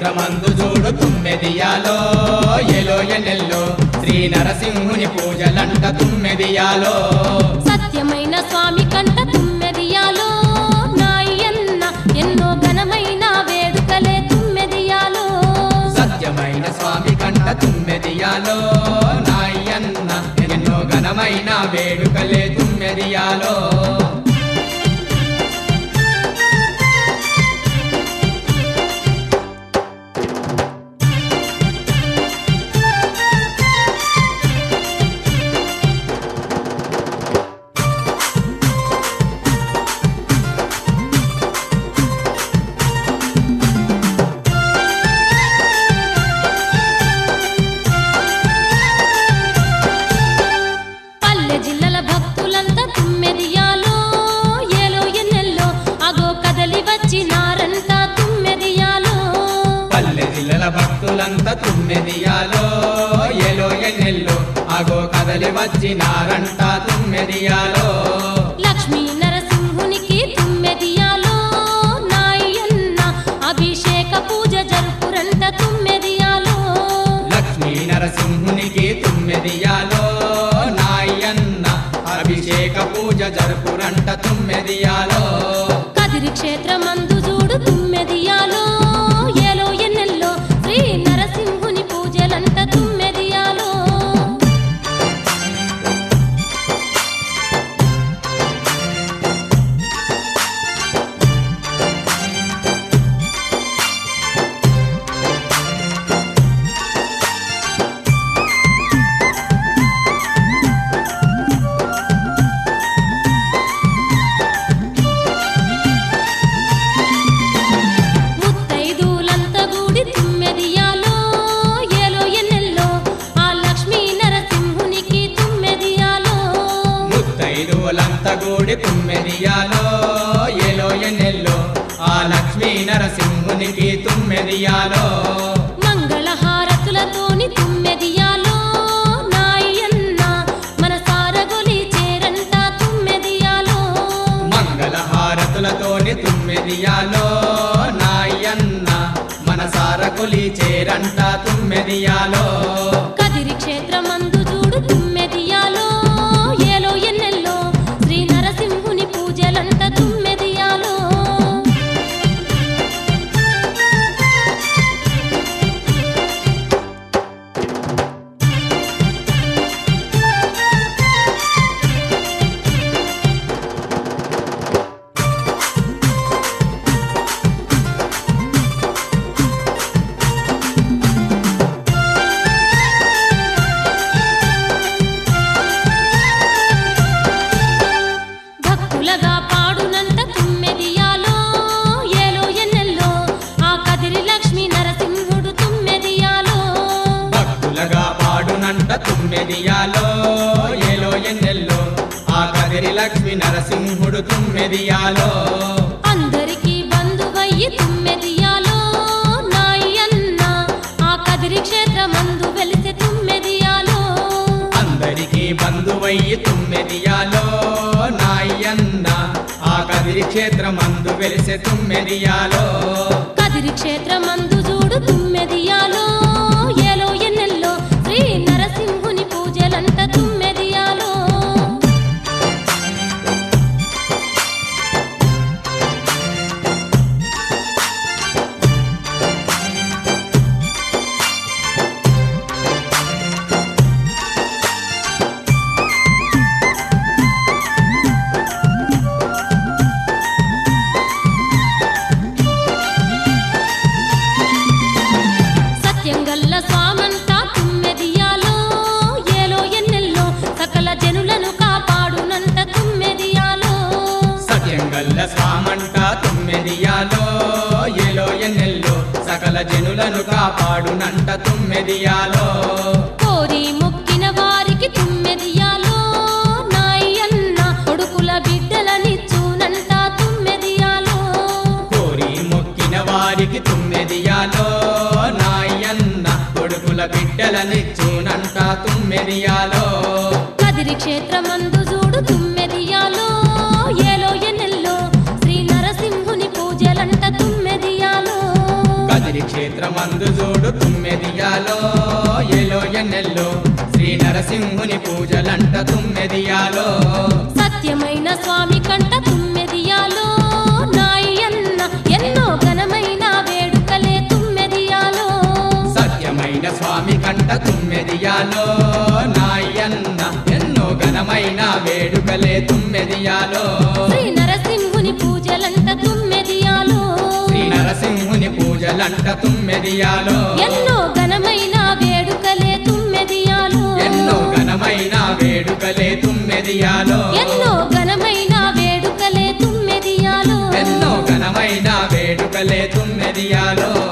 క్షేత్రమందు చూడు తుమ్మెదియాలో ఎలో ఎనెల్లో శ్రీ నరసింహుని పూజలంట తుమ్మెదియాలో సత్యమైన స్వామి కంట తుమ్మెదియాలో నాయన్న ఎన్నో ఘనమైన వేడుకలే తుమ్మెదియాలో సత్యమైన స్వామి కంట తుమ్మెదియాలో నాయన్న ఎన్నో ఘనమైన వేడుకలే తుమ్మెదియాలో పల్లె జిల్లల భక్తులంతా తుమ్మెదియాలో ఏలో ఎన్నెల్లో అగో కదలి వచ్చినారంట తుమ్మెదియాలో పల్లె జిల్లల భక్తులంతా తుమ్మెదియాలో ఎలో ఎన్నెల్లో అగో కదలి వచ్చినారంట తుమ్మెదియాలో లక్ష్మీ నరసింహునికి తుమ్మెదియాలో నాయన్న అభిషేక పూజ జరుపురంట తుమ్మెదియాలో లక్ష్మీ నరసింహునికి తుమ్మెదియాలో నాయన్న అభిషేక పూజ జరుపురంట తుమ్మెదియాలో కదిరి క్షేత్రమందు చూడు తుమ్మెదియాలో ఏలో ఎన్నెల్లో శ్రీ నరసింహుని పూజలంట తుమ్మెదియాలో ముత్తైదులంతా గూడి తుమ్మెదియాలో ఏలో ఎన్నెల్లో ఆ లక్ష్మీ నరసింహునికి తుమ్మెదియాలో ముత్తైదువులంతా గూడి తుమ్మెదియాలో ఎలో ఎన్నెల్లో ఆ లక్ష్మీ నరసింహునికి తుమ్మెదియాలో మంగళహారతులతోని తుమ్మెదియాలో నాయన్న మన సారగొలి చేరంట తుమ్మెదియాలో మంగళహారతులతోని తుమ్మెదియాలో నాయన్న మన సారకులి చేరంట తుమ్మెదియాలో కదిరి క్షేత్రమందు చూడు తుమ్మెదియాలో ఏలో ఎన్నెల్లో శ్రీ నరసింహుని పూజలంట తుమ్మెదియాలో భక్తులగా పాడునంత తుమ్మెదియాలో ఏలో ఎన్నెల్లో ఆ కదిరి లక్ష్మీ నరసింహుడు తుమ్మెదియాలో భక్తులగా పాడునంట తుమ్మెదియాలో ఏలో ఎన్నెల్లో ఆ కదిరి లక్ష్మి నరసింహుడు తుమ్మెదియాలో అందరికీ బంధువయ్యి తుమ్మెదియాలో నాయన్న ఆ కదిరి క్షేత్రమందు వెలిసె తుమ్మెదియాలో అందరికీ బంధువయ్యి తుమ్మెదియాలో నాయన్న ఆ కదిరి క్షేత్రమందు వెలిసె తుమ్మెదియాలో కదిరి క్షేత్రమందు చూడు తుమ్మెదియాలో ఏలో ఎన్నెల్లో శ్రీ నరసింహుని పూజలంట తుమ్మెదియాలో సత్యంగల్ల స్వామంతా తుమ్మెదియాలో ఏలో ఎన్నెల్లో సకల జనులను కాపాడునంత తుమ్మెదియాలో సత్యంగల్ల స్వామంట తుమ్మెదియాలో ఏలో ఎన్నెల్లో సకల జనులను కాపాడునంట తుమ్మెదియాలో కోరి మొక్కిన వారికి తుమ్మెదియాలో నాయన్న కొడుకుల బిడ్డలనిచ్చునంట తుమ్మెదియాలో కోరి మొక్కిన వారికి తుమ్మెదియాలో నాయన్న కొడుకుల బిడ్డలనిచ్చునంట తుమ్మెదియాలో కదిరి క్షేత్రమందు చూడు తుమ్మెదియాలో ఏలో ఎన్నెల్లో శ్రీ నరసింహుని పూజలంట తుమ్మెదియాలో కదిరి క్షేత్రం క్షేత్రమందు చూడు తుమ్మెదియాలో ఏలో ఎన్నెల్లో శ్రీ నరసింహుని పూజలంట తుమ్మెదియాలో సత్యమైన స్వామి కంట తుమ్మెదియాలో నాయన్న ఎన్నో ఘనమైన వేడుకలే తుమ్మెదియాలో సత్యమైన స్వామి కంట తుమ్మెదియాలో నాయన్న ఎన్నో ఘనమైన వేడుకలే తుమ్మెదియాలో శ్రీ నరసింహుని పూజలంట తుమ్మెదియాలో శ్రీ నరసింహుని పూజలంట తుమ్మెదియాలో ఎన్నో ఘనమైన వేడుకలే తుమ్మెదియాలో ఎన్నో ఘనమైన వేడుకలే తుమ్మెదియాలో ఎన్నో ఘనమైన వేడుకలే తుమ్మెదియాలో ఎన్నో ఘనమైన వేడుకలే తుమ్మెదియాలో